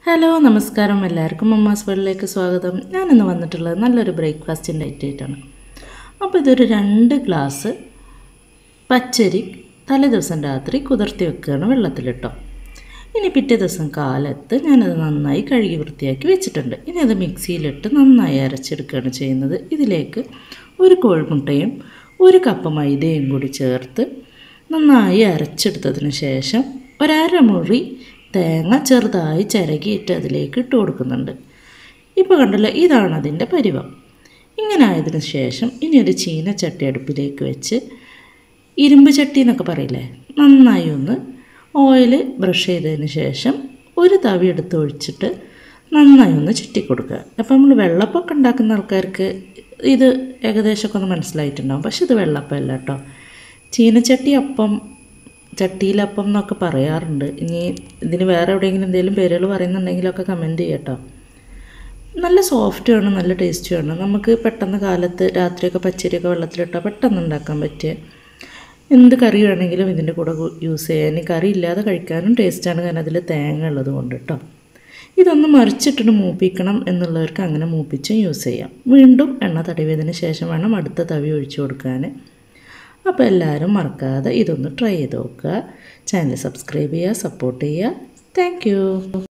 hello നമസ്കാരം എല്ലാവർക്കും mamma's വേൾഡിലേക്ക് സ്വാഗതം ഞാനിന്ന് വന്നിട്ടുള്ളത് നല്ലൊരു ബ്രേക്ക്ഫാസ്റ്റിൻ്റെ ഐറ്റമായിട്ടാണ് അപ്പോൾ ഇതൊരു രണ്ട് ഗ്ലാസ് പച്ചരി തലേ ദിവസം രാത്രി കുതിർത്തി വെക്കുകയാണ് വെള്ളത്തിലിട്ടോ ഇനി പിറ്റേ ദിവസം കാലത്ത് ഞാനത് നന്നായി കഴുകി വൃത്തിയാക്കി വെച്ചിട്ടുണ്ട് ഇനി അത് മിക്സിയിലിട്ട് നന്നായി അരച്ചെടുക്കുകയാണ് ചെയ്യുന്നത് ഇതിലേക്ക് ഒരു കോഴിമുട്ടയും ഒരു കപ്പ് മൈദയും കൂടി ചേർത്ത് നന്നായി അരച്ചെടുത്തതിന് ശേഷം ഒരര മുറി തേങ്ങ ചെറുതായി ചിരകിയിട്ട് അതിലേക്ക് ഇട്ട് കൊടുക്കുന്നുണ്ട് ഇപ്പോൾ കണ്ടല്ലോ ഇതാണ് അതിൻ്റെ പരിവം ഇങ്ങനെ ആയതിനു ശേഷം ഇനി ഒരു ചീനച്ചട്ടി അടുപ്പിലേക്ക് വെച്ച് ഇരുമ്പ് ചട്ടി എന്നൊക്കെ പറയില്ലേ നന്നായി ഒന്ന് ഓയിൽ ബ്രഷ് ചെയ്തതിന് ശേഷം ഒരു തവി എടുത്ത് ഒഴിച്ചിട്ട് നന്നായി ഒന്ന് ചുറ്റി കൊടുക്കുക അപ്പോൾ നമ്മൾ വെള്ളപ്പൊക്കെ ഉണ്ടാക്കുന്ന ആൾക്കാർക്ക് ഇത് ഏകദേശമൊക്കെ ഒന്ന് മനസ്സിലായിട്ടുണ്ടാവും പക്ഷെ ഇത് വെള്ളപ്പമല്ല കേട്ടോ ചീനച്ചട്ടി അപ്പം ചട്ടിയിലപ്പം എന്നൊക്കെ പറയാറുണ്ട് ഇനി ഇതിന് വേറെ എവിടെയെങ്കിലും എന്തെങ്കിലും പേരുകൾ പറയുന്നുണ്ടെങ്കിലൊക്കെ കമൻറ്റ് ചെയ്യട്ടോ നല്ല സോഫ്റ്റ് ആണ് നല്ല ടേസ്റ്റും ആണ് നമുക്ക് പെട്ടെന്ന് കാലത്ത് രാത്രിയൊക്കെ പച്ചരിയൊക്കെ വെള്ളത്തിലിട്ടാൽ പെട്ടെന്ന് ഉണ്ടാക്കാൻ പറ്റിയ എന്ത് കറി വേണമെങ്കിലും ഇതിൻ്റെ കൂടെ യൂസ് ചെയ്യാൻ ഇനി കറി ഇല്ലാതെ കഴിക്കാനും ടേസ്റ്റാണ് കാരണം അതിൽ തേങ്ങ ഉള്ളത് കൊണ്ട് കേട്ടോ ഇതൊന്ന് മറിച്ചിട്ടിട്ട് മൂപ്പിക്കണം എന്നുള്ളവർക്ക് അങ്ങനെ മൂപ്പിച്ചും യൂസ് ചെയ്യാം വീണ്ടും എണ്ണ തടവിയതിന് ശേഷം വേണം അടുത്ത തവി ഒഴിച്ചു കൊടുക്കാൻ അപ്പോൾ എല്ലാവരും മറക്കാതെ ഇതൊന്ന് ട്രൈ ചെയ്ത് നോക്കുക ചാനൽ സബ്സ്ക്രൈബ് ചെയ്യുക സപ്പോർട്ട് ചെയ്യുക താങ്ക്